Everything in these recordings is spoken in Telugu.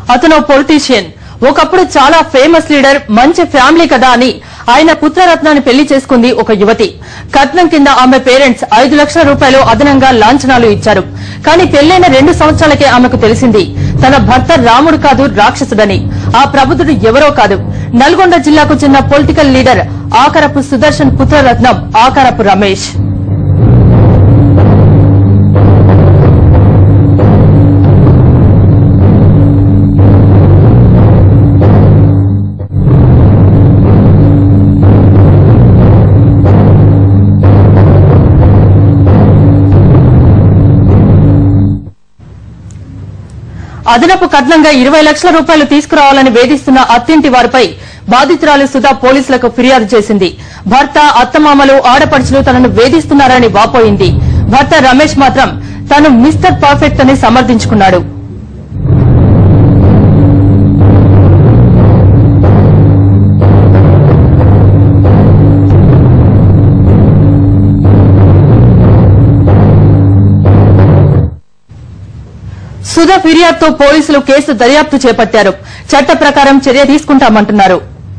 అతను పొలిటీషియన్ ఒకప్పుడు చాలా ఫేమస్ లీడర్ మంచి ఫ్యామిలీ కదా అని ఆయన పుత్రరత్నాన్ని పెళ్లి చేసుకుంది ఒక యువతి కట్నం కింద ఆమె పేరెంట్స్ ఐదు లక్షల రూపాయలు అదనంగా లాంఛనాలు ఇచ్చారు కానీ పెళ్లైన రెండు సంవత్సరాలకే ఆమెకు తెలిసింది తన భర్త రాముడు కాదు రాక్షసుడని ఆ ప్రబుద్ధుడు ఎవరో కాదు నల్గొండ జిల్లాకు చెందిన పొలిటికల్ లీడర్ ఆకరపు సుదర్శన్ పుత్రరత్నం ఆకరపు రమేష్ అదనపు కట్నంగా ఇరవై లక్షల రూపాయలు తీసుకురావాలని వేధిస్తున్న అత్తింటి వారిపై బాధితురాలు సుధా పోలీసులకు ఫిర్యాదు చేసింది భర్త అత్తమామలు ఆడపడుచులు తనను వేధిస్తున్నారని వాపోయింది భర్త రమేష్ మాత్రం తాను మిస్టర్ పర్ఫెక్ట్ అని సమర్థించుకున్నాడు సుధా ఫిర్యాదుతో పోలీసులు కేసు దర్యాప్తు చేపట్టారు చట్ట ప్రకారం చర్య తీసుకుంటామంటున్నారు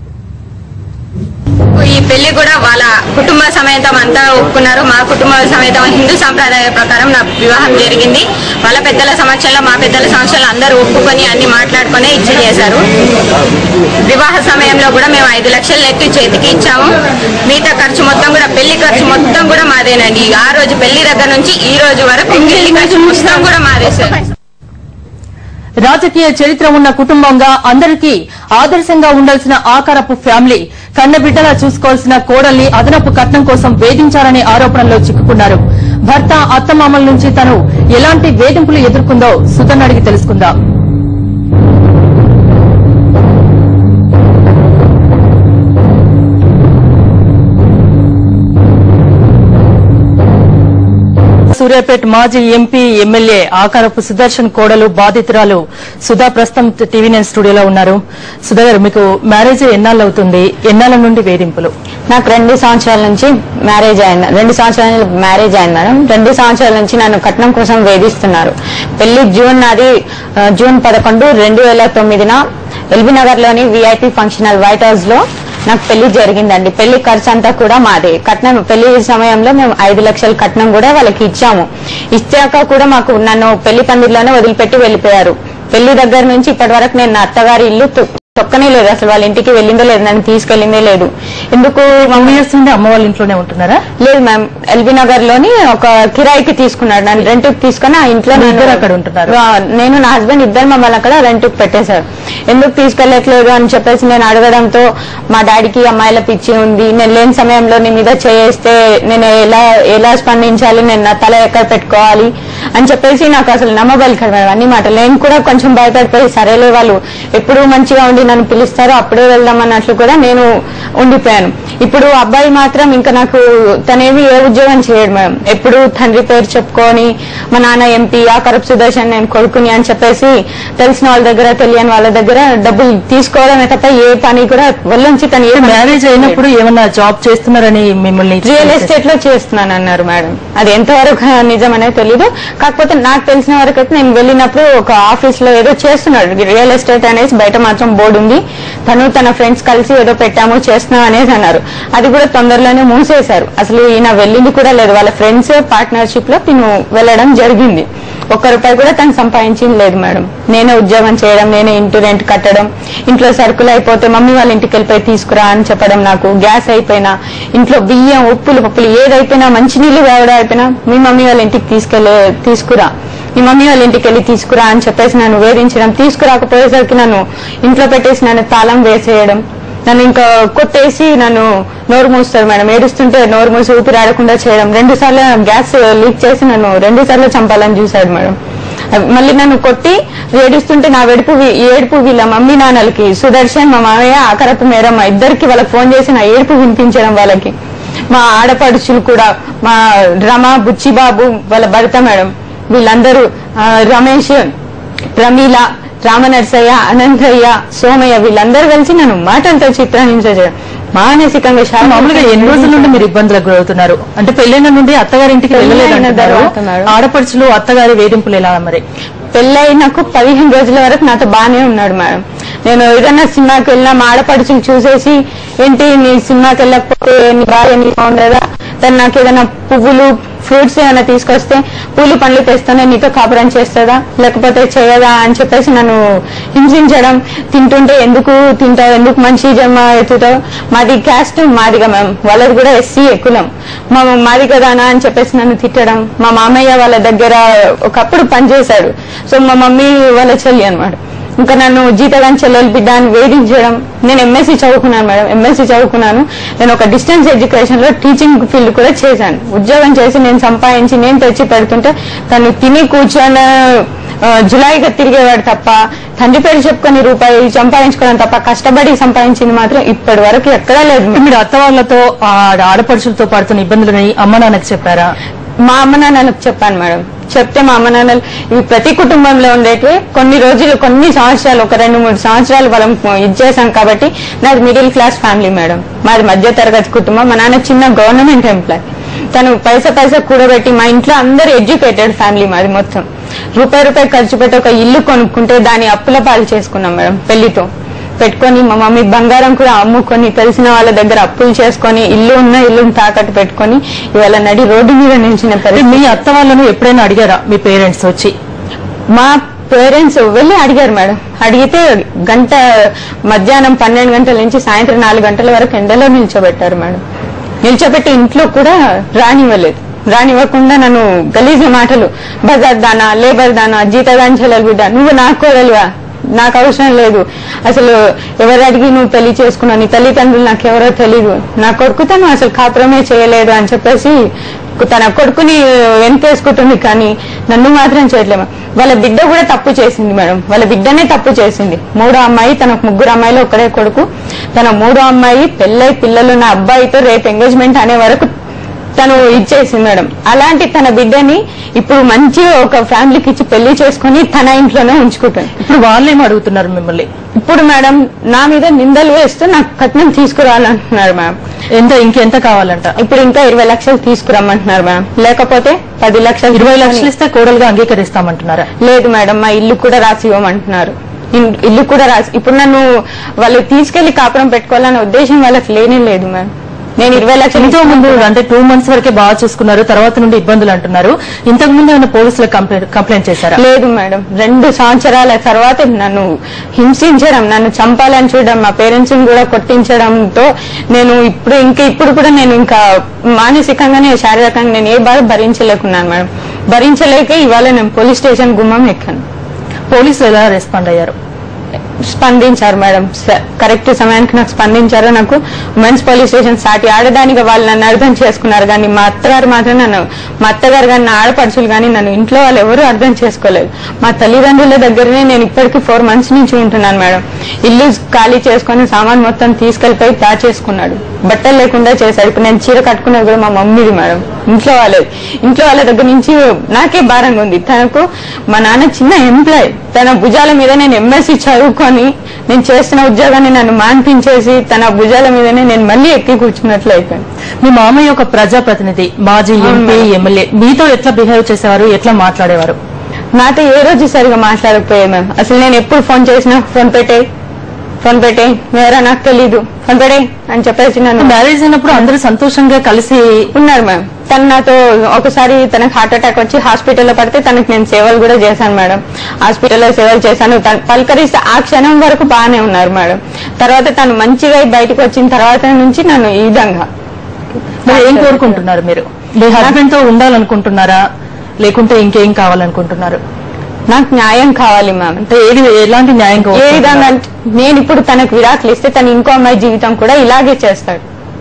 ఈ పెళ్లి కూడా వాళ్ళ కుటుంబ సమేతం అంతా ఒప్పుకున్నారు మా కుటుంబ సమేతం హిందూ సాంప్రదాయ ప్రకారం నా వివాహం జరిగింది వాళ్ళ పెద్దల సమక్షంలో మా పెద్దల సమక్షంలో అందరూ ఒప్పుకొని అన్ని మాట్లాడుకొని ఇచ్చి చేశారు వివాహ సమయంలో కూడా మేము ఐదు లక్షలు నెట్టి చేతికి ఇచ్చాము మిగతా ఖర్చు మొత్తం కూడా పెళ్లి ఖర్చు మొత్తం కూడా మాదేనండి ఆ రోజు పెళ్లి దగ్గర నుంచి ఈ రోజు వరకు పెళ్లి ఖర్చు మొత్తం కూడా మాదే సార్ రాజకీయ చరిత్ర ఉన్న కుటుంబంగా అందరికీ ఆదర్శంగా ఉండాల్సిన ఆకారపు ఫ్యామిలీ కన్నబిడ్డలా చూసుకోవాల్సిన కోడల్ని అదనపు కట్నం కోసం వేధించారనే ఆరోపణలో చిక్కుకున్నారు భర్త అత్తమామల నుంచి తను ఎలాంటి వేధింపులు ఎదుర్కొందో సుధన్ అడిగి తెలుసుకుందాం సూర్యాపేట్ మాజీ ఎంపీ ఎమ్మెల్యే ఆకారపు సుదర్శన్ కోడలు బాధితురాలు సుధా ప్రస్తుతం టీవీ నైన్ స్టూడియోలో ఉన్నారు సుధా గారు మీకు మ్యారేజ్ ఎన్నాళ్ళు అవుతుంది ఎన్నాళ్ళ నుండి వేధింపులు నాకు రెండు సంవత్సరాల నుంచి మ్యారేజ్ అయింది రెండు సంవత్సరాల మ్యారేజ్ అయింది మేడం రెండు సంవత్సరాల నుంచి నన్ను కట్నం కోసం వేధిస్తున్నారు పెళ్లి జూన్ నాది ఆ, జూన్ పదకొండు రెండు వేల తొమ్మిదిన ఎల్బీ నగర్ లోని VIP function hall White House లో నాకు పెళ్లి జరిగిందండి పెళ్లి ఖర్చు అంతా కూడా మాదే కట్నం పెళ్లి సమయంలో మేము ఐదు లక్షల కట్నం కూడా వాళ్ళకి ఇచ్చాము ఇచ్చాక కూడా మాకు నన్ను పెళ్లి పందిరిలోనే వదిలిపెట్టి వెళ్ళిపోయారు పెళ్లి దగ్గర నుంచి ఇప్పటి వరకు నేను నా అత్తగారి ఇల్లు తొ- తొక్కనే లేదు అసలు వాళ్ళ ఇంటికి వెళ్ళిందో లేదు నన్ను తీసుకెళ్ళిందే లేదు ఎందుకు టూ ఇయర్స్ నుండి అమ్మ వాళ్ళ ఇంట్లోనే ఉంటున్నారా లేదు మ్యామ్ ఎల్బీ నగర్ లోని ఒక కిరాయికి తీసుకున్నాడు నన్ను రెంట్ తీసుకుని ఆ ఇంట్లో మీ నేను- ఇద్దరు అక్కడ ఉంటున్నారు? ఆ, నేను నా హస్బెండ్ ఇద్దరు మమ్మల్ని అక్కడ రెంట్ పెట్టేశారు ఎందుకు తీసుకెళ్లట్లేదు అని చెప్పేసి నేను అడగడంతో మా డాడీకి అమ్మాయిల పిచ్చి ఉంది నేను లేని సమయంలో నీ మీద చేస్తే నేను ఎలా ఎలా స్పందించాలి నేను నా తల ఎక్కడ పెట్టుకోవాలి అని చెప్పేసి నాకు అసలు నమ్మబలి కదా మేడం అన్ని మాటలు నేను కూడా కొంచెం భయపడిపోయి సరేలే వాళ్ళు ఎప్పుడు మంచిగా ఉండి నన్ను పిలుస్తారో అప్పుడే వెళ్దాం అన్నట్లు కూడా నేను ఉండిపోయాను ఇప్పుడు అబ్బాయి మాత్రం ఇంకా నాకు తనేమి ఏ ఉద్యోగం చేయడు మేడం ఎప్పుడు తండ్రి పేరు చెప్పుకొని మా నాన్న ఎంపీ ఆ కరప్ సుదర్శన్ నేను కొడుకుని అని చెప్పేసి తెలిసిన వాళ్ళ దగ్గర తెలియని వాళ్ళ దగ్గర డబ్బులు తీసుకోవడమే తప్ప ఏ పని కూడా నుంచి తను ఏ పని మ్యారేజ్ అయినప్పుడు ఏమన్నా జాబ్ చేస్తున్నారని మిమ్మల్ని రియల్ ఎస్టేట్ లో చేస్తున్నాను అన్నారు మేడం అది ఎంతవరకు నిజమనే తెలీదు కాకపోతే నాకు తెలిసిన వరకు అయితే నేను వెళ్ళినప్పుడు ఒక ఆఫీస్ లో ఏదో చేస్తున్నాడు రియల్ ఎస్టేట్ అనేసి బయట మాత్రం బోర్డు ఉంది తను తన ఫ్రెండ్స్ కలిసి ఏదో పెట్టాము చేస్తున్నాం అనేసి అన్నారు అది కూడా తొందరలోనే మూసేశారు అసలు ఈయన వెళ్ళింది కూడా లేదు వాళ్ళ ఫ్రెండ్స్ పార్ట్నర్షిప్ లో తిను వెళ్ళడం జరిగింది ఒక్క రూపాయి కూడా తను సంపాదించింది లేదు మేడం నేనే ఉద్యోగం చేయడం నేనే ఇంటి రెంట్ కట్టడం ఇంట్లో సరుకులు అయిపోతే మమ్మీ వాళ్ళ ఇంటికి వెళ్ళిపోయి తీసుకురా అని చెప్పడం నాకు గ్యాస్ అయిపోయినా ఇంట్లో బియ్యం ఉప్పులు పప్పులు ఏదైపోయినా మంచినీళ్ళు వేవడం అయిపోయినా మీ మమ్మీ వాళ్ళ ఇంటికి తీసుకెళ్ళే తీసుకురా మీ మమ్మీ వాళ్ళ ఇంటికి వెళ్ళి తీసుకురా అని చెప్పేసి నన్ను వేధించడం తీసుకురాకపోయేసరికి నన్ను ఇంట్లో పెట్టేసి నన్ను తాళం వేసేయడం నన్ను ఇంకా కొట్టేసి నన్ను నోరు మూస్తారు మేడం ఏడుస్తుంటే నోరు మూసి ఊపిరి ఆడకుండా చేయడం రెండు సార్లు గ్యాస్ లీక్ చేసి నన్ను రెండు సార్లు చంపాలని చూశాడు మేడం మళ్ళీ నన్ను కొట్టి ఏడుస్తుంటే నా వెడుపు వీ- ఏడుపు వీళ్ళ మమ్మీ నాన్నలకి సుదర్శన్ మా మామయ్య ఆకరపు మేరమ్మ ఇద్దరికి వాళ్ళకి ఫోన్ చేసి నా ఏడుపు వినిపించడం వాళ్ళకి మా ఆడపడుచులు కూడా మా రమ బుచ్చిబాబు వాళ్ళ భర్త మేడం వీళ్ళందరూ ఆ, రమేష్ ప్రమీల రామనర్సయ్య అనంతయ్య సోమయ్య వీళ్ళందరూ కలిసి నన్ను మాటలతో చిత్రహింస చేయడం మానసికంగా శారీరకంగా మామూలుగా ఎన్ని రోజుల నుండి మీరు ఇబ్బందులకు గురవుతున్నారు అంటే పెళ్లిన నుండి అత్తగారింటికి వెళ్ళలేదంటున్నారు తర్వాత మేడం. ఆడపడుచులు అత్తగారి వేధింపులు ఎలా మరి పెళ్ళై నాకు పదిహేను రోజుల వరకు నాతో బాగానే ఉన్నాడు మేడం నేను ఏదైనా సినిమాకి వెళ్ళినా మా ఆడపడుచులు చూసేసి ఏంటి నీ సినిమాకి వెళ్ళకపోతే నీ భార్య నీ ఉండదా తను నాకు ఏదైనా పువ్వులు ఫ్రూట్స్ ఏమైనా తీసుకొస్తే పూలు పండ్లు తెస్తానే నీతో కాపురం చేస్తుందా లేకపోతే చేయదా అని చెప్పేసి నన్ను హింసించడం తింటుంటే ఎందుకు తింటావు ఎందుకు మంచి జన్మ ఎత్తుతావు మాది క్యాస్ట్ మాదిగా మేము వాళ్ళది కూడా ఎస్సీ ఎక్కులం మా మాది కదానా అని చెప్పేసి నన్ను తిట్టడం మా మామయ్య వాళ్ళ దగ్గర ఒకప్పుడు పనిచేశాడు సో మా మమ్మీ వాళ్ళ చెల్లి అన్నమాట ఇంకా నన్ను జీతగాని చెల్లెలు బిడ్డ అని వేధించడం నేను ఎంఎస్సీ చదువుకున్నాను మేడం ఎంఎస్సీ చదువుకున్నాను నేను ఒక డిస్టెన్స్ ఎడ్యుకేషన్ లో టీచింగ్ ఫీల్డ్ కూడా చేశాను ఉద్యోగం చేసి నేను సంపాదించి నేను తెచ్చి పెడుతుంటే తను తిని కూర్చొని ఆ, జులాయిగా తిరిగేవాడు తప్ప తండ్రి పేరు చెప్పుకొని రూపాయి సంపాదించుకోవడం తప్ప కష్టపడి సంపాదించింది మాత్రం ఇప్పటి వరకు ఎక్కడా లేదు మేడం. మీరు అత్త వాళ్ళతో ఆ ఆడపడుచులతో పడుతున్న ఇబ్బందులని అమ్మ నాన్నకి చెప్పారా మా అమ్మ నాన్నలకు చెప్పాను మేడం చెప్తే మా అమ్మ నాన్నలు ఇవి ప్రతి కుటుంబంలో ఉండేటివి కొన్ని రోజులు కొన్ని సంవత్సరాలు ఒక రెండు మూడు సంవత్సరాలు వాళ్ళం ఇచ్చేసాం కాబట్టి నాది మిడిల్ క్లాస్ ఫ్యామిలీ మేడం మాది మధ్య తరగతి కుటుంబం మా నాన్న చిన్న గవర్నమెంట్ ఎంప్లాయ్ తను పైసా పైసా కూడబెట్టి మా ఇంట్లో అందరు ఎడ్యుకేటెడ్ ఫ్యామిలీ మాది మొత్తం రూపాయి రూపాయి ఖర్చు పెట్టి ఒక ఇల్లు కొనుక్కుంటే దాని అప్పుల పాలు చేసుకున్నాం మేడం పెళ్లితో పెట్టుకొని మా మమ్మీ బంగారం కూడా అమ్ముకొని తెలిసిన వాళ్ళ దగ్గర అప్పులు చేసుకొని ఇల్లు ఉన్న ఇల్లుని తాకట్టు పెట్టుకొని ఇవాళ నడి రోడ్డు మీద నిలిచిన పరిస్థితి మీ అత్త వాళ్ళను ఎప్పుడైనా అడిగారా మీ పేరెంట్స్ వచ్చి మా పేరెంట్స్ వెళ్ళి అడిగారు మేడం అడిగితే గంట మధ్యాహ్నం పన్నెండు గంటల నుంచి సాయంత్రం నాలుగు గంటల వరకు ఎండలో నిల్చోబెట్టారు మేడం నిల్చోబెట్టి ఇంట్లో కూడా రానివ్వలేదు రానివ్వకుండా నన్ను గలీజ మాటలు బజార్ దానా లేబర్ దానా జీతగాంచెలలు బిడ్డ నువ్వు నాకు కోడలువా నాకు అవసరం లేదు అసలు ఎవరు అడిగి నువ్వు పెళ్లి చేసుకున్నావు నీ తల్లిదండ్రులు నాకు ఎవరో తెలీదు నా కొడుకు తను అసలు కాపురమే చేయలేదు అని చెప్పేసి తన కొడుకుని వెనకేసుకుంటుంది కానీ నన్ను మాత్రం చేయట్లేము వాళ్ళ బిడ్డ కూడా తప్పు చేసింది మేడం వాళ్ళ బిడ్డనే తప్పు చేసింది మూడో అమ్మాయి తన ముగ్గురు అమ్మాయిలు ఒక్కడే కొడుకు తన మూడో అమ్మాయి పెళ్ళై పిల్లలు నా అబ్బాయితో రేపు ఎంగేజ్మెంట్ అనే వరకు తను ఇచ్చేసింది మేడం అలాంటి తన బిడ్డని ఇప్పుడు మంచి ఒక ఫ్యామిలీకి ఇచ్చి పెళ్లి చేసుకుని తన ఇంట్లోనే ఉంచుకుంటుంది ఇప్పుడు వాళ్ళేం అడుగుతున్నారు మిమ్మల్ని ఇప్పుడు మేడం నా మీద నిందలు వేస్తూ నాకు కట్నం తీసుకురావాలంటున్నారు మేడం ఎంత ఇంకెంత కావాలంట ఇప్పుడు ఇంకా ఇరవై లక్షలు తీసుకురమ్మంటున్నారు మేడం లేకపోతే పది లక్షలు ఇరవై లక్షలు ఇస్తే కోడలుగా అంగీకరిస్తామంటున్నారా లేదు మేడం మా ఇల్లు కూడా రాసి ఇవ్వమంటున్నారు ఇన్- ఇల్లు కూడా రాసి ఇప్పుడు నన్ను వాళ్ళు తీసుకెళ్లి కాపురం పెట్టుకోవాలనే ఉద్దేశం వాళ్ళకి లేనే లేదు మేడం నేను ఇరవై లక్షలు ఎంతో ముందు అంటే టూ మంత్స్ వరకే బాగా చూసుకున్నారు తర్వాత నుండి ఇబ్బందులు అంటున్నారు ఇంతకు ముందు ఏమైనా పోలీసులకు కంప్లైంట్ కంప్లైంట్ చేశారా లేదు మేడం రెండు సంవత్సరాల తర్వాత నన్ను హింసించడం నన్ను చంపాలని చూడడం మా పేరెంట్స్ కూడా కొట్టించడంతో నేను ఇప్పుడు ఇంకా ఇప్పుడు కూడా నేను ఇంకా మానసికంగానే శారీరకంగా నేను ఏ బాధ భరించలేకున్నాను మేడం భరించలేక ఇవాళ నేను పోలీస్ స్టేషన్ గుమ్మం ఎక్కాను పోలీసులు ఎలా రెస్పాండ్ అయ్యారు స్పందించారు మేడం స- కరెక్ట్ సమయానికి నాకు స్పందించారు నాకు ఉమెన్స్ పోలీస్ స్టేషన్ సాటి ఆడదానిగా వాళ్ళు నన్ను అర్థం చేసుకున్నారు కానీ మా అత్తగారు మాత్రం నన్ను మా అత్తగారు కానీ నా ఆడపడుచులు కానీ నన్ను ఇంట్లో వాళ్ళు ఎవరు అర్థం చేసుకోలేదు మా తల్లిదండ్రుల దగ్గరనే నేను ఇప్పటికి ఫోర్ మంత్స్ నుంచి ఉంటున్నాను మేడం ఇల్లు ఖాళీ చేసుకొని సామాన్ మొత్తం తీసుకెళ్లిపోయి దాచేసుకున్నాడు బట్టలు లేకుండా చేశాడు ఇప్పుడు నేను చీర కట్టుకున్నది కూడా మా మమ్మీది మేడం ఇంట్లో వాళ్ళది ఇంట్లో వాళ్ళ దగ్గర నుంచి నాకే భారంగా ఉంది తనకు మా నాన్న చిన్న ఎంప్లాయ్ తన భుజాల మీద నేను ఎంఎస్సి చదువుకొని నేను చేస్తున్న ఉద్యోగాన్ని నన్ను మాన్పించేసి తన భుజాల మీదనే నేను మళ్ళీ ఎక్కి కూర్చున్నట్లు అయిపోయాను మీ మామయ్య ఒక ప్రజాప్రతినిధి మాజీ ఎంపీ ఎమ్మెల్యే మీతో ఎట్లా బిహేవ్ చేసేవారు ఎట్లా మాట్లాడేవారు నాతో ఏ రోజు సరిగా మాట్లాడకపోయాను మ్యామ్ అసలు నేను ఎప్పుడు ఫోన్ చేసినా ఫోన్ పెట్టే ఫోన్ పెట్టే ఎవరా నాకు తెలీదు ఫోన్ పెట్టే అని చెప్పేసి నన్ను మ్యారేజ్ అయినప్పుడు అందరూ సంతోషంగా కలిసి ఉన్నారు మ్యామ్ తను నాతో ఒకసారి తనకు హార్ట్ అటాక్ వచ్చి హాస్పిటల్లో పడితే తనకి నేను సేవలు కూడా చేశాను మేడం హాస్పిటల్లో సేవలు చేశాను తను పలకరిస్తే ఆ క్షణం వరకు బాగానే ఉన్నారు మేడం తర్వాత తను మంచిగా బయటకు వచ్చిన తర్వాత నుంచి నన్ను ఈ విధంగా మరి ఏం కోరుకుంటున్నారు మీరు మీ హస్బెండ్ తో ఉండాలనుకుంటున్నారా లేకుంటే ఇంకేం కావాలనుకుంటున్నారు నాకు న్యాయం కావాలి మ్యామ్ అంటే ఏది ఎలాంటి న్యాయం ఏ విధంగా కోరుకుంటున్నారు? అంటే నేను ఇప్పుడు తనకు విడాకులు ఇస్తే తన ఇంకో అమ్మాయి జీవితం కూడా ఇలాగే చేస్తాడు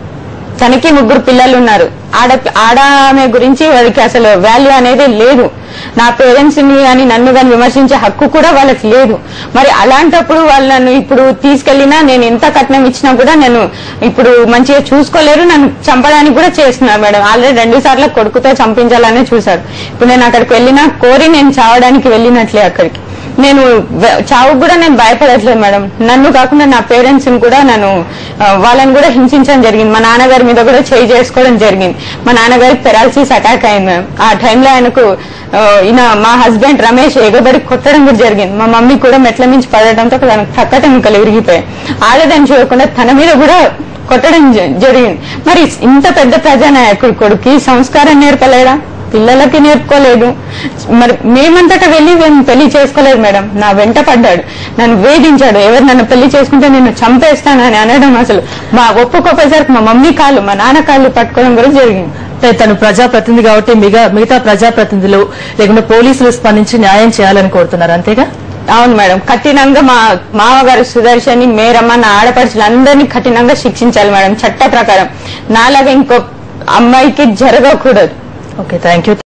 తనకి ముగ్గురు పిల్లలు ఉన్నారు ఆడ ఆడ ఆమె గురించి వాడికి అసలు వాల్యూ అనేది లేదు నా పేరెంట్స్ ని కానీ నన్ను కానీ విమర్శించే హక్కు కూడా వాళ్ళకి లేదు మరి అలాంటప్పుడు వాళ్ళు నన్ను ఇప్పుడు తీసుకెళ్లినా నేను ఎంత కట్నం ఇచ్చినా కూడా నేను ఇప్పుడు మంచిగా చూసుకోలేరు నన్ను చంపడానికి కూడా చేస్తున్నారు మేడం ఆల్రెడీ రెండు సార్లు కొడుకుతో చంపించాలనే చూశారు ఇప్పుడు నేను అక్కడికి వెళ్ళినా కోరి నేను చావడానికి వెళ్ళినట్లే అక్కడికి నేను వె- చావుకు కూడా నేను భయపడట్లేదు మేడం నన్ను కాకుండా నా పేరెంట్స్ కూడా నన్ను ఆ, వాళ్ళని కూడా హింసించడం జరిగింది మా నాన్నగారి మీద కూడా చేయి చేసుకోవడం జరిగింది మా నాన్నగారికి పెరాలసిస్ అటాక్ అయింది మ్యామ్ ఆ టైంలో ఆయనకు ఆ, ఈయన మా హస్బెండ్ రమేష్ ఎగబడి కొట్టడం కూడా జరిగింది మా మమ్మీ కూడా మెట్ల మించి పడటంతో తనకు పక్కట ముక్కలు విరిగిపోయాయి ఆడదని చూడకుండా తన మీద కూడా కొట్టడం జ- జరిగింది మరి ఇంత పెద్ద ప్రజానాయకుడు కొడుకు ఈ సంస్కారం నేర్పలేదా పిల్లలకి నేర్పుకోలేదు మరి మేమంతటా వెళ్ళి మేము పెళ్లి చేసుకోలేదు మేడం నా వెంట పడ్డాడు నన్ను వేధించాడు ఎవరు నన్ను పెళ్లి చేసుకుంటే నేను చంపేస్తానని అనడం అసలు మా ఒప్పుకోపోయేసరికి మా మమ్మీ కాళ్ళు మా నాన్న కాళ్ళు పట్టుకోవడం కూడా జరిగింది అంటే తను ప్రజాప్రతినిధి కాబట్టి మిగతా మిగతా ప్రజాప్రతినిధులు లేకుంటే పోలీసులు స్పందించి న్యాయం చేయాలని కోరుతున్నారు అంతేగా అవును మేడం కఠినంగా మా మామగారు సుదర్శని మేరమ్మ నా ఆడపడుచులు అందరినీ కఠినంగా శిక్షించాలి మేడం చట్ట ప్రకారం నాలాగా ఇంకో అమ్మాయికి జరగకూడదు ఓకే థ్యాంక్ యూ